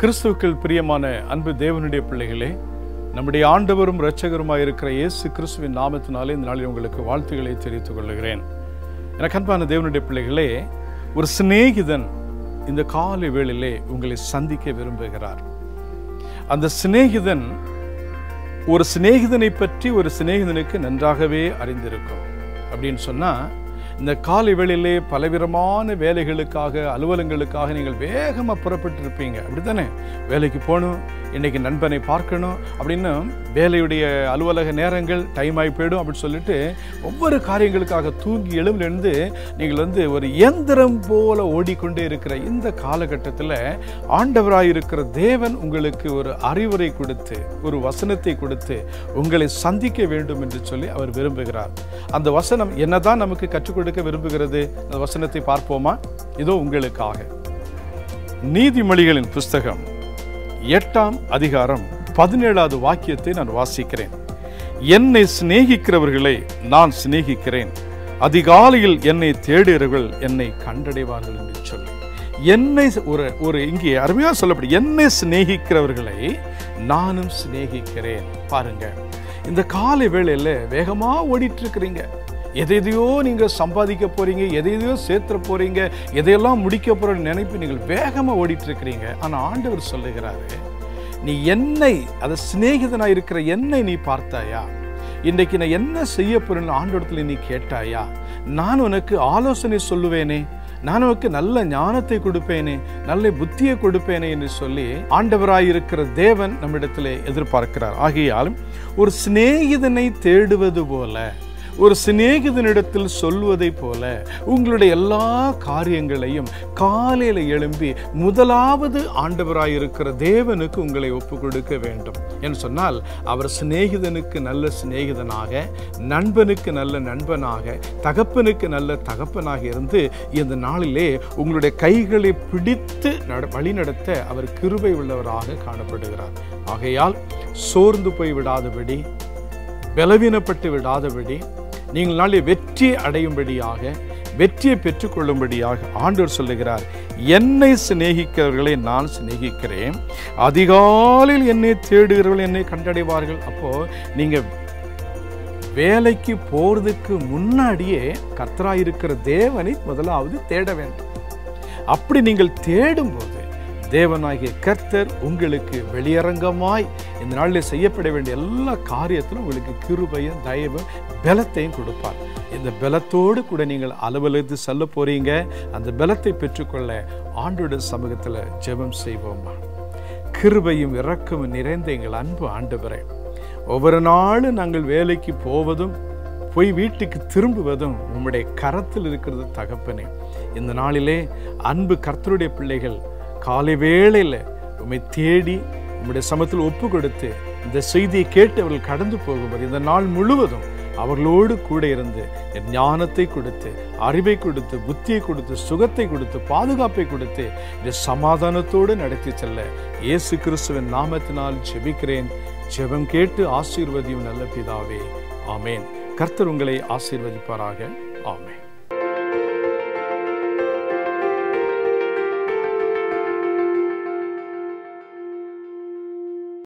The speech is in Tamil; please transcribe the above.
கிறிஸ்துவுக்குள் பிரியமான அன்பு தேவனுடைய பிள்ளைகளே நம்முடைய ஆண்டவரும் இரட்சகருமாய் இருக்கிற இயேசு கிறிஸ்துவின் நாமத்தினாலே இந்த நாளில் உங்களுக்கு வாழ்த்துக்களை தெரிவித்துக் கொள்கிறேன் எனக்கு அன்பான தேவனுடைய பிள்ளைகளே ஒரு சிநேகிதன் இந்த காலை வேளையிலே உங்களை சந்திக்க விரும்புகிறார் அந்த சிநேகிதன் ஒரு சிநேகிதனை பற்றி ஒரு சிநேகிதனுக்கு நன்றாகவே அறிந்திருக்கும் அப்படின்னு சொன்னா இந்த காலை வேளையிலே பலவிதமான வேலைகளுக்காக அலுவலங்களுக்காக நீங்கள் வேகமாக புறப்பட்டு இருப்பீங்க அப்படித்தானே வேலைக்கு போகணும் இன்னைக்கு நண்பனை பார்க்கணும் அப்படின்னு வேலையுடைய அலுவலக நேரங்கள் டைம் ஆகி போயிடும் அப்படின்னு சொல்லிட்டு ஒவ்வொரு காரியங்களுக்காக தூங்கி எழுந்திருந்து நீங்கள் வந்து ஒரு இயந்திரம் போல ஓடிக்கொண்டே இருக்கிற இந்த காலகட்டத்தில் ஆண்டவராய் இருக்கிற தேவன் உங்களுக்கு ஒரு அறிவுரை கொடுத்து ஒரு வசனத்தை கொடுத்து உங்களை சந்திக்க வேண்டும் என்று சொல்லி அவர் விரும்புகிறார் அந்த வசனம் என்னதான் நமக்கு கற்றுக் கொடுக்க விரும்புகிறது அந்த வசனத்தை பார்ப்போமா இதோ உங்களுக்காக நீதிமொழிகளின் புஸ்தகம் எட்டாம் அதிகாரம் பதினேழாவது வாக்கியத்தை நான் வாசிக்கிறேன் என்னை சிநேகிக்கிறவர்களை நான் சிநேகிக்கிறேன் அதிகாலையில் என்னை தேடுகிறவர்கள் என்னை கண்டடைவார்கள் என்று சொல்லி என்னை ஒரு ஒரு இங்கே அருமையாக சொல்லப்படும் என்னை சிநேகிக்கிறவர்களை நானும் சிநேகிக்கிறேன் பாருங்க இந்த காலை வேளையில வேகமா ஓடிட்டு இருக்கிறீங்க எதை எதையோ நீங்க சம்பாதிக்க போறீங்க எதை எதையோ சேர்த்துற போறீங்க எதையெல்லாம் முடிக்க போற நினைப்பு நீங்கள் வேகமா ஓடிட்டு இருக்கிறீங்க ஆனா ஆண்டவர் சொல்லுகிறாரு நீ என்னை அதை சிநேகிதனா இருக்கிற என்னை நீ பார்த்தாயா இன்றைக்கு நான் என்ன செய்ய போறேன்னு ஆண்டோடத்துல நீ கேட்டாயா நான் உனக்கு ஆலோசனை சொல்லுவேனே நான் உனக்கு நல்ல ஞானத்தை கொடுப்பேனே நல்ல புத்தியை கொடுப்பேனே என்று சொல்லி ஆண்டவராய் இருக்கிற தேவன் நம்மிடத்திலே எதிர்பார்க்கிறார் ஆகையால் ஒரு சிநேகிதனை தேடுவது போல ஒரு சிநேகிதனிடத்தில் சொல்வதை போல உங்களுடைய எல்லா காரியங்களையும் காலையில் எழும்பி முதலாவது ஆண்டவராயிருக்கிற தேவனுக்கு உங்களை ஒப்பு கொடுக்க வேண்டும் என்று சொன்னால் அவர் சிநேகிதனுக்கு நல்ல சிநேகிதனாக நண்பனுக்கு நல்ல நண்பனாக தகப்பனுக்கு நல்ல தகப்பனாக இருந்து இந்த நாளிலே உங்களுடைய கைகளை பிடித்து நட வழிநடத்த அவர் கிருபை உள்ளவராக காணப்படுகிறார் ஆகையால் சோர்ந்து போய் விடாதபடி பலவீனப்பட்டு விடாதபடி நீங்கள் நாளை வெற்றி அடையும்படியாக வெற்றியை பெற்றுக்கொள்ளும்படியாக ஆண்டவர் சொல்லுகிறார் என்னை சிநேகிக்கிறவர்களை நான் சிநேகிக்கிறேன் அதிகாலையில் என்னை தேடுகிறவர்கள் என்னை கண்டடைவார்கள் அப்போ நீங்க வேலைக்கு போறதுக்கு முன்னாடியே கர்த்தராயிருக்கிற தேவனை முதலாவது தேட வேண்டும் அப்படி நீங்கள் தேடும்போது தேவனாகிய கர்த்தர் உங்களுக்கு வெளியரங்கமாய் இந்த நாளில் செய்யப்பட வேண்டிய எல்லா காரியத்திலும் உங்களுக்கு கிருபையும் தயவும் பலத்தையும் கொடுப்பார் இந்த பலத்தோடு கூட நீங்கள் அலுவலகத்து செல்ல போறீங்க அந்த பலத்தை பெற்றுக்கொள்ள ஆண்டோட சமூகத்தில் ஜெபம் செய்வோமா கிருபையும் இரக்கமும் நிறைந்த எங்கள் அன்பு ஆண்டவரே ஒவ்வொரு நாளும் நாங்கள் வேலைக்கு போவதும் போய் வீட்டுக்கு திரும்புவதும் உம்முடைய கரத்தில் இருக்கிறது தகப்பனே இந்த நாளிலே அன்பு கர்த்தருடைய பிள்ளைகள் காலை வேளையில் உண்மை தேடி உம்முடைய சமத்தில் ஒப்பு கொடுத்து இந்த செய்தியை கேட்டு அவர்கள் கடந்து போகும்போது இந்த நாள் முழுவதும் அவர்களோடு கூட இருந்து என் ஞானத்தை கொடுத்து அறிவை கொடுத்து புத்தியை கொடுத்து சுகத்தை கொடுத்து பாதுகாப்பை கொடுத்து இந்த சமாதானத்தோடு நடத்தி செல்ல இயேசு கிறிஸ்துவின் நாமத்தினால் ஜெபிக்கிறேன் ஜெபம் கேட்டு ஆசீர்வதியும் நல்ல பிதாவே ஆமேன் கர்த்தர் உங்களை ஆசீர்வதிப்பாராக ஆமேன்